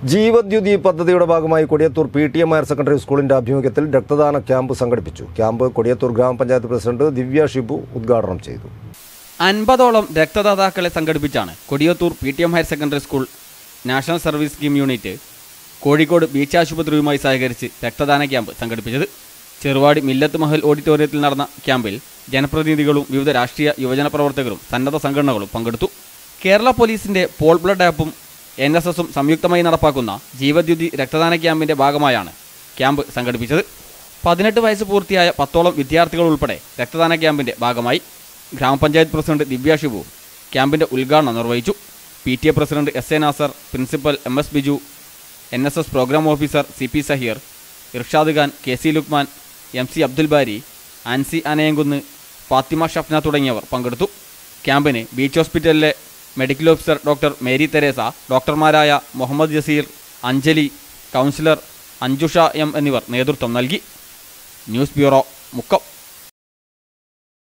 ജീവദ്യുതി പദ്ധതിയുടെ ഭാഗമായി Kodiyathur P T M higher secondary സ്കൂളിന്റെ ആഭിമുഖ്യത്തിൽ രക്തദാന ക്യാമ്പ് സംഘടിപ്പിച്ചു ക്യാമ്പ് കൊടിയത്തൂർ ഗ്രാമപഞ്ചായത്ത് പ്രസിഡന്റ് ദിവ്യ ഷിബു ഉദ്ഘാടനം ചെയ്തു അൻപതോളം രക്തദാതാക്കളെ സംഘടിപ്പിച്ചാണ് Kodiyathur P T M higher secondary school national service scheme unit Kozhikode beach ആശുപത്രിയുമായി സഹകരിച്ച് രക്തദാന ക്യാമ്പ് സംഘടിപ്പിച്ചത് ചെറുവാടി മില്ലത്ത് മഹൽ ഓഡിറ്റോറിയത്തിൽ നടന്ന ക്യാമ്പിൽ ജനപ്രതിനിധികളും വിവിധ രാഷ്ട്രീയ യുവജന പ്രവർത്തകരും സന്നദ്ധ സംഘടനകളും പങ്കെടുത്തു കേരള പോലീസിന്റെ പോൾ ബ്ലഡ് ആപ്പും എൻ എസ് എസും സംയുക്തമായി നടപ്പാക്കുന്ന ജീവദ്യുതി രക്തദാന ക്യാമ്പിന്റെ ഭാഗമായാണ് ക്യാമ്പ് സംഘടിപ്പിച്ചത് പതിനെട്ട് വയസ്സ് പൂർത്തിയായ പത്തോളം വിദ്യാർത്ഥികൾ ഉൾപ്പെടെ രക്തദാന ക്യാമ്പിന്റെ ഭാഗമായി ഗ്രാമപഞ്ചായത്ത് പ്രസിഡന്റ് ദിവ്യ ഷിബു ക്യാമ്പിന്റെ ഉദ്ഘാടനം നിർവഹിച്ചു P T A president S A Nasar principal M S Biju N S S programme officer C P Saheer Irshad Khan K C Lukman M C Abdul Bari Ancy Anayamkunnu Fathima Shafna തുടങ്ങിയവർ പങ്കെടുത്തു ക്യാമ്പിന് ബീച്ച് ഹോസ്പിറ്റലിലെ medical officer doctor Mary Theresa ഡോക്ടർമാരായ മുഹമ്മദ് ജസീർ അഞ്ജലി കൗൺസിലർ അഞ്ജുഷ എം എന്നിവർ നേതൃത്വം നൽകി ന്യൂസ് ബ്യൂറോ മുക്കം